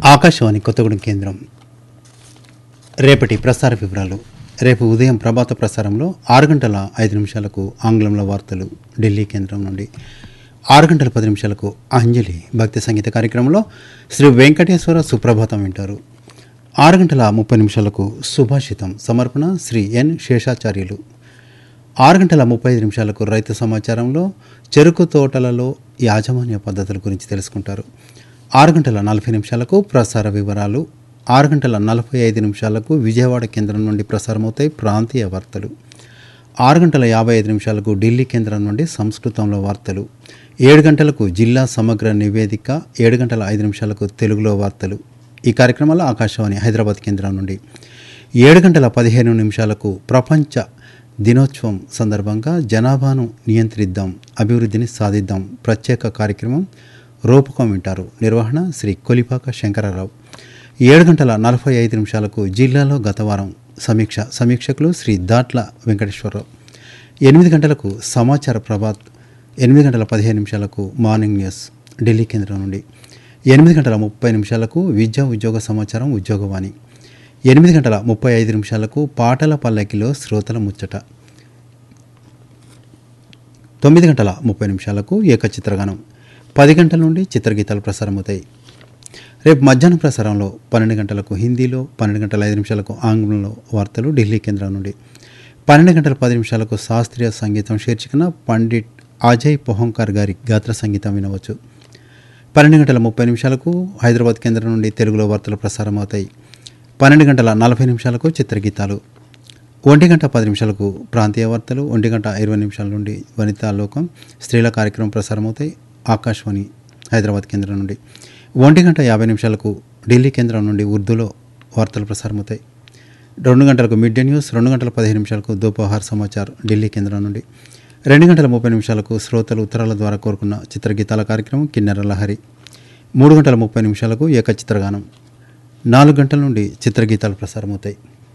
ఆకాశవాణి కొత్తగూడెం కేంద్రం రేపటి ప్రసార వివరాలు రేపు ఉదయం ప్రభాత ప్రసారంలో ఆరు గంటల ఐదు నిమిషాలకు ఆంగ్లంలో వార్తలు ఢిల్లీ కేంద్రం నుండి ఆరు గంటల పది నిమిషాలకు అంజలి భక్తి సంగీత కార్యక్రమంలో శ్రీ వెంకటేశ్వర సుప్రభాతం వింటారు ఆరు గంటల ముప్పై నిమిషాలకు సుభాషితం సమర్పణ శ్రీ ఎన్ శేషాచార్యులు ఆరు గంటల ముప్పై ఐదు నిమిషాలకు రైతు సమాచారంలో చెరుకు తోటలలో యాజమాన్య పద్ధతుల గురించి తెలుసుకుంటారు ఆరు గంటల నలభై నిమిషాలకు ప్రసార వివరాలు ఆరు గంటల నలభై ఐదు నిమిషాలకు విజయవాడ కేంద్రం నుండి ప్రసారమవుతాయి ప్రాంతీయ వార్తలు ఆరు గంటల యాభై ఐదు నిమిషాలకు ఢిల్లీ కేంద్రం నుండి సంస్కృతంలో వార్తలు ఏడు గంటలకు జిల్లా సమగ్ర నివేదిక ఏడు గంటల ఐదు నిమిషాలకు తెలుగులో వార్తలు ఈ కార్యక్రమాలు ఆకాశవాణి హైదరాబాద్ కేంద్రం నుండి ఏడు గంటల పదిహేను నిమిషాలకు ప్రపంచ దినోత్సవం సందర్భంగా జనాభాను నియంత్రిద్దాం అభివృద్ధిని సాధిద్దాం ప్రత్యేక కార్యక్రమం రూపకం వింటారు నిర్వహణ శ్రీ కొలిపాక శంకరరావు ఏడు గంటల నలభై ఐదు నిమిషాలకు జిల్లాలో గత వారం సమీక్ష సమీక్షకులు శ్రీ దాట్ల వెంకటేశ్వరరావు ఎనిమిది గంటలకు సమాచార ప్రభాత్ ఎనిమిది గంటల పదిహేను నిమిషాలకు మార్నింగ్ న్యూస్ ఢిల్లీ కేంద్రం నుండి ఎనిమిది గంటల ముప్పై నిమిషాలకు విద్యా ఉద్యోగ సమాచారం ఉద్యోగవాణి ఎనిమిది గంటల ముప్పై ఐదు నిమిషాలకు పాటల పల్లకిలో శ్రోతల ముచ్చట తొమ్మిది గంటల ముప్పై నిమిషాలకు ఏకచిత్రగానం పది గంటల నుండి చిత్రగీతాలు ప్రసారమవుతాయి రేపు మధ్యాహ్నం ప్రసారంలో పన్నెండు గంటలకు హిందీలో పన్నెండు గంటల ఐదు నిమిషాలకు ఆంగ్లంలో వార్తలు ఢిల్లీ కేంద్రం నుండి పన్నెండు గంటల పది నిమిషాలకు శాస్త్రీయ సంగీతం శీర్షికన పండిట్ అజయ్ పొహంకర్ గారి గాత్ర సంగీతం వినవచ్చు పన్నెండు గంటల ముప్పై నిమిషాలకు హైదరాబాద్ కేంద్రం నుండి తెలుగులో వార్తలు ప్రసారం అవుతాయి పన్నెండు గంటల నలభై నిమిషాలకు చిత్రగీతాలు ఒంటి గంట పది నిమిషాలకు ప్రాంతీయ వార్తలు ఒంటి గంట ఇరవై నిమిషాల నుండి వనితా లోకం స్త్రీల కార్యక్రమం ప్రసారం అవుతాయి ఆకాశవాణి హైదరాబాద్ కేంద్రం నుండి ఒంటి గంట యాభై నిమిషాలకు ఢిల్లీ కేంద్రం నుండి ఉర్దూలో వార్తలు ప్రసారమవుతాయి రెండు గంటలకు మిడ్ డే న్యూస్ రెండు గంటల పదిహేను నిమిషాలకు దోపహార్ సమాచార్ ఢిల్లీ కేంద్రం నుండి రెండు గంటల ముప్పై నిమిషాలకు శ్రోతలు ఉత్తరాల ద్వారా కోరుకున్న చిత్రగీతాల కార్యక్రమం కిన్నెర లహరి మూడు గంటల ముప్పై నిమిషాలకు ఏకచిత్రగానం నాలుగు గంటల నుండి చిత్రగీతాలు ప్రసారమవుతాయి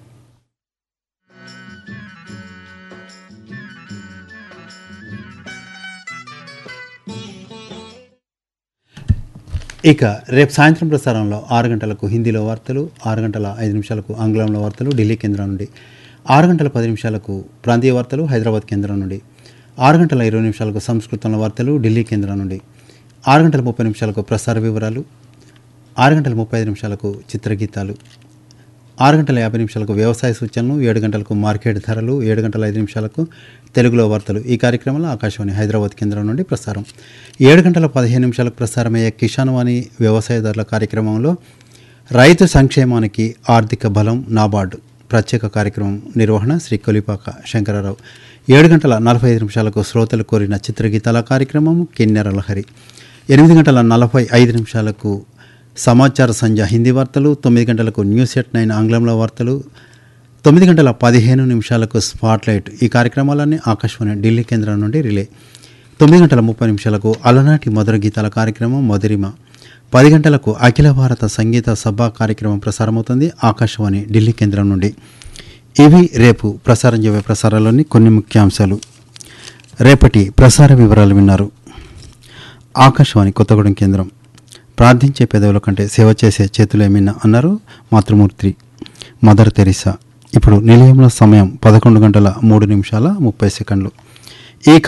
ఇక రేపు సాయంత్రం ప్రసారంలో ఆరు గంటలకు హిందీలో వార్తలు ఆరు గంటల ఐదు నిమిషాలకు ఆంగ్లంలో వార్తలు ఢిల్లీ కేంద్రం నుండి ఆరు గంటల పది నిమిషాలకు ప్రాంతీయ వార్తలు హైదరాబాద్ కేంద్రం నుండి ఆరు గంటల ఇరవై నిమిషాలకు సంస్కృతంలో వార్తలు ఢిల్లీ కేంద్రం నుండి ఆరు గంటల ముప్పై నిమిషాలకు ప్రసార వివరాలు ఆరు గంటల ముప్పై ఐదు నిమిషాలకు చిత్రగీతాలు ఆరు గంటల యాభై నిమిషాలకు వ్యవసాయ సూచనలు ఏడు గంటలకు మార్కెట్ ధరలు ఏడు గంటల ఐదు నిమిషాలకు తెలుగులో వార్తలు ఈ కార్యక్రమంలో ఆకాశవాణి హైదరాబాద్ కేంద్రం నుండి ప్రసారం ఏడు గంటల పదిహేను నిమిషాలకు ప్రసారమయ్యే కిసాన్ వాణి వ్యవసాయదారుల కార్యక్రమంలో రైతు సంక్షేమానికి ఆర్థిక బలం నాబార్డు ప్రత్యేక కార్యక్రమం నిర్వహణ శ్రీ కొలిపాక శంకరరావు ఏడు గంటల నలభై ఐదు నిమిషాలకు శ్రోతలు కోరిన చిత్రగీతాల కార్యక్రమం కిన్నెర లహరి ఎనిమిది గంటల నలభై ఐదు నిమిషాలకు సమాచార సంధ్య హిందీ వార్తలు తొమ్మిది గంటలకు న్యూస్ ఎట్ నైన్ ఆంగ్లంలో వార్తలు తొమ్మిది గంటల పదిహేను నిమిషాలకు స్పాట్లైట్ ఈ కార్యక్రమాలన్నీ ఆకాశవాణి ఢిల్లీ కేంద్రం నుండి రిలే తొమ్మిది గంటల ముప్పై నిమిషాలకు అలనాటి మధుర గీతాల కార్యక్రమం మధురిమ పది గంటలకు అఖిల భారత సంగీత సభ కార్యక్రమం ప్రసారమవుతుంది ఆకాశవాణి ఢిల్లీ కేంద్రం నుండి ఇవి రేపు ప్రసారం చేయబోయే ప్రసారాల్లోని కొన్ని ముఖ్యాంశాలు రేపటి ప్రసార వివరాలు విన్నారు ఆకాశవాణి కొత్తగూడెం కేంద్రం ప్రార్థించే పెదవుల కంటే సేవ చేసే చేతులేమిన్నా అన్నారు మాతృమూర్తి మదర్ తెరిసా ఇప్పుడు నిలయంలో సమయం పదకొండు గంటల మూడు నిమిషాల ముప్పై సెకండ్లు ఈ